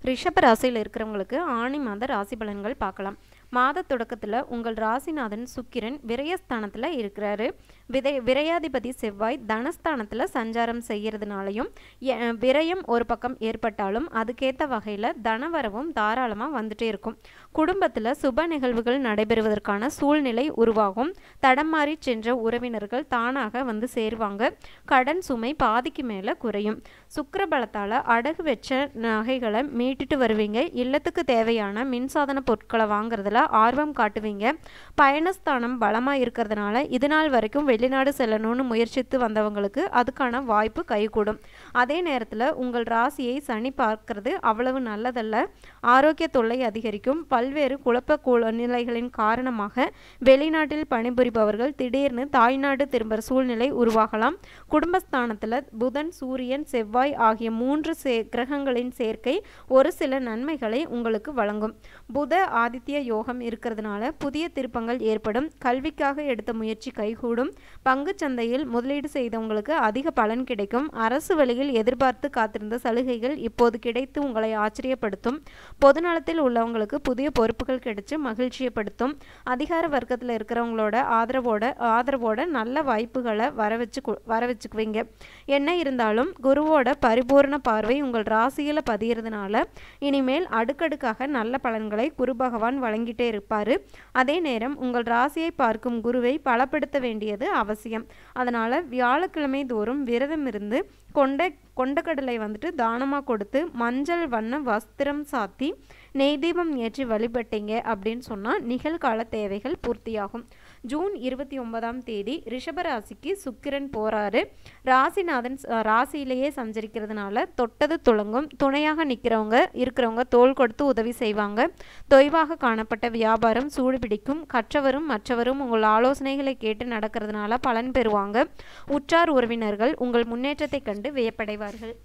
ரிஷப ராசியில் இருக்கிறவங்களுக்கு ஆணி மாத ராசி பலன்கள் பார்க்கலாம் மாத தொடக்கத்தில் உங்கள் ராசிநாதன் சுக்கிரன் விரயஸ்தானத்தில் இருக்கிறாரு விதை விரையாதிபதி செவ்வாய் தனஸ்தானத்தில் சஞ்சாரம் செய்கிறதுனாலையும் எ- விரயம் ஒரு பக்கம் ஏற்பட்டாலும் அதுக்கேற்ற வகையில் தனவரவும் தாராளமாக வந்துட்டே இருக்கும் குடும்பத்தில் சுப நிகழ்வுகள் நடைபெறுவதற்கான சூழ்நிலை உருவாகும் தடம் மாறி சென்ற உறவினர்கள் தானாக வந்து சேருவாங்க கடன் சுமை பாதிக்கு மேலே குறையும் சுக்கிர பலத்தால் அடகு வச்ச நகைகளை மீட்டுட்டு வருவீங்க இல்லத்துக்கு தேவையான மின்சாதன பொருட்களை வாங்குறதுல ஆர்வம் காட்டுவீங்க பயணஸ்தானம் பலமாக இருக்கிறதுனால இது நாள் வரைக்கும் வெளிநாடு செல்லணும்னு முயற்சித்து வந்தவங்களுக்கு அதுக்கான வாய்ப்பு கைகூடும் அதே நேரத்தில் உங்கள் ராசியை சனி பார்க்கறது அவ்வளவு நல்லதல்ல ஆரோக்கிய தொல்லை அதிகரிக்கும் பல்வேறு குழப்ப கூ- நிலைகளின் காரணமாக வெளிநாட்டில் பணிபுரிபவர்கள் திடீர்னு தாய்நாடு திரும்புகிற சூழ்நிலை உருவாகலாம் குடும்பஸ்தானத்தில் புதன் சூரியன் செவ்வாய் ஆகிய மூன்று சே கிரகங்களின் சேர்க்கை ஒரு சில நன்மைகளை உங்களுக்கு வழங்கும் புத ஆதித்ய யோகம் இருக்கிறதுனால புதிய திருப்பங்கள் ஏற்படும் கல்விக்காக எடுத்த முயற்சி கைகூடும் பங்குச் சந்தையில் முதலீடு செய்தவங்களுக்கு அதிக பலன் கிடைக்கும் அரசு வழியில் எதிர்பார்த்து காத்திருந்த சலுகைகள் இப்போது கிடைத்து உங்களை ஆச்சரியப்படுத்தும் பொதுநலத்தில் உள்ளவங்களுக்கு புதிய பொறுப்புகள் கிடைச்சு மகிழ்ச்சியப்படுத்தும் அதிகார வர்க்கத்தில் இருக்கிறவங்களோட ஆதரவோட ஆதரவோட நல்ல வாய்ப்புகளை வர வச்சு கு- வர வச்சுக்குவீங்க என்ன இருந்தாலும் குருவோட பரிபூரண பார்வை உங்கள் ராசியில் பதியறதுனால இனிமேல் அடுக்கடுக்காக நல்ல பலன்களை குரு பகவான் வழங்கிட்டே இருப்பார் அதே நேரம் உங்கள் ராசியை பார்க்கும் குருவை பலப்படுத்த வேண்டியது அவசியம் அதனால் வியாழக்கிழமை தோறும் விரதம் இருந்து கொண்ட கொண்டக்கடலை வந்துட்டு தானமாக கொடுத்து மஞ்சள் வண்ண வஸ்திரம் சாத்தி நெய் தீபம் ஏற்றி வழிபட்டீங்க அப்படின்னு சொன்னால் நிகழ்கால தேவைகள் பூர்த்தியாகும் ஜூன் இருபத்தி ஒன்பதாம் தேதி ரிஷப ராசிக்கு சுக்கிரன் போறாரு ராசிநாதன் ச- ராசியிலேயே சஞ்சரிக்கிறதுனால தொட்டது துளங்கும் துணையாக நிற்கிறவங்க இருக்கிறவங்க தோள் கொடுத்து உதவி செய்வாங்க தொய்வாக காணப்பட்ட வியாபாரம் சூடு பிடிக்கும் கற்றவரும் மற்றவரும் உங்கள் ஆலோசனைகளை கேட்டு நடக்கிறதுனால பலன் பெறுவாங்க உற்றார் உறவினர்கள் உங்கள் முன்னேற்றத்தை கண்டு வியப்படைவார்கள்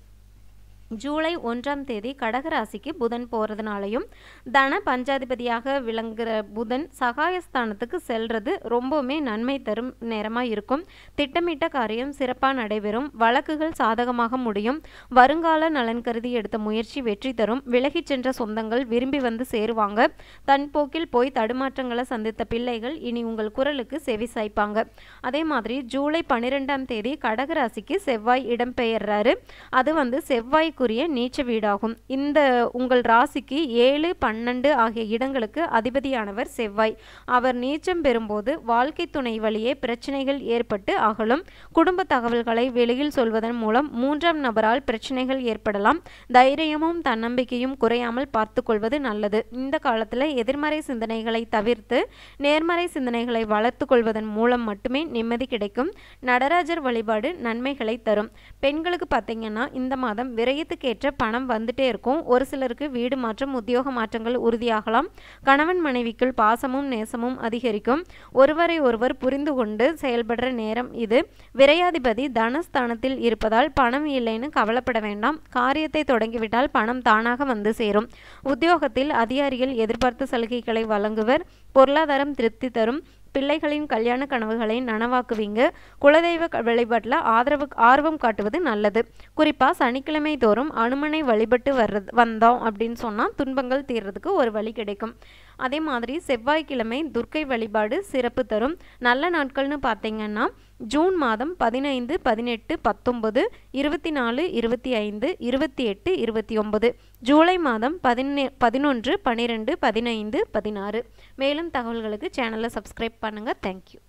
ஜூலை ஒன்றாம் தேதி கடகராசிக்கு புதன் போகிறதுனாலையும் தன பஞ்சாதிபதியாக விளங்குற புதன் சகாயஸ்தானத்துக்கு செல்றது ரொம்பவுமே நன்மை தரும் நேரமாக இருக்கும் திட்டமிட்ட காரியம் சிறப்பாக நடைபெறும் வழக்குகள் சாதகமாக முடியும் வருங்கால நலன் கருதி எடுத்த முயற்சி வெற்றி தரும் விலகிச் சென்ற சொந்தங்கள் விரும்பி வந்து சேருவாங்க தன் போக்கில் போய் தடுமாற்றங்களை சந்தித்த பிள்ளைகள் இனி உங்கள் குரலுக்கு செவி சாய்ப்பாங்க அதே மாதிரி ஜூலை பன்னிரெண்டாம் தேதி கடகராசிக்கு செவ்வாய் இடம்பெயர்றாரு அது வந்து செவ்வாய்க்குரிய நீச்ச வீடாகும் இந்த உங்கள் ராசிக்கு ஏழு பன்னெண்டு ஆகிய இடங்களுக்கு அதிபதியானவர் செவ்வாய் அவர் நீச்சம் பெறும்போது வாழ்க்கை துணை வழியே பிரச்சனைகள் ஏற்பட்டு அகலும் குடும்ப தகவல்களை வெளியில் சொல்வதன் மூலம் மூன்றாம் நபரால் பிரச்சனைகள் ஏற்படலாம் தைரியமும் தன்னம்பிக்கையும் குறையாமல் பார்த்து கொள்வது நல்லது இந்த காலத்தில் எதிர்மறை சிந்தனைகளை தவிர்த்து நேர்மறை சிந்தனைகளை வளர்த்து கொள்வதன் மூலம் மட்டுமே நிம்மதி கிடைக்கும் நடராஜர் வழிபாடு நன்மைகளை தரும் பெண்களுக்கு பார்த்தீங்கன்னா இந்த மாதம் விரயத்துக்கேற்ற பணம் வந்துட்டே இருக்கும் ஒரு சிலருக்கு வீடு மாற்றம் உத்தியோக மாற்றங்கள் உறுதியாகலாம் கணவன் மனைவிக்குள் பாசமும் நேசமும் அதிகரிக்கும் ஒருவரை ஒருவர் புரிந்து கொண்டு செயல்படுற நேரம் இது விரையாதிபதி தனஸ்தானத்தில் இருப்பதால் பணம் இல்லைன்னு கவலைப்பட வேண்டாம் காரியத்தை தொடங்கிவிட்டால் பணம் தானாக வந்து சேரும் உத்தியோகத்தில் அதிகாரிகள் எதிர்பார்த்த சலுகைகளை வழங்குவர் பொருளாதாரம் திருப்தி தரும் பிள்ளைகளின் கல்யாண கனவுகளை நனவாக்குவீங்க குலதெய்வ க- வழிபாட்டில் ஆதரவு ஆர்வம் காட்டுவது நல்லது குறிப்பாக சனிக்கிழமை தோறும் அனுமனை வழிபட்டு வர்றது வந்தோம் அப்படின்னு சொன்னால் துன்பங்கள் தீர்றதுக்கு ஒரு வழி கிடைக்கும் அதே மாதிரி செவ்வாய்க்கிழமை துர்க்கை வழிபாடு சிறப்பு தரும் நல்ல நாட்கள்னு பார்த்தீங்கன்னா ஜூன் மாதம் பதினைந்து பதினெட்டு பத்தொன்பது இருபத்தி நாலு இருபத்தி ஐந்து இருபத்தி எட்டு இருபத்தி ஒன்பது ஜூலை மாதம் பதினே பதினொன்று பன்னிரெண்டு பதினைந்து பதினாறு மேலும் தகவல்களுக்கு சேனலை சப்ஸ்கிரைப் பண்ணுங்கள் தேங்க்யூ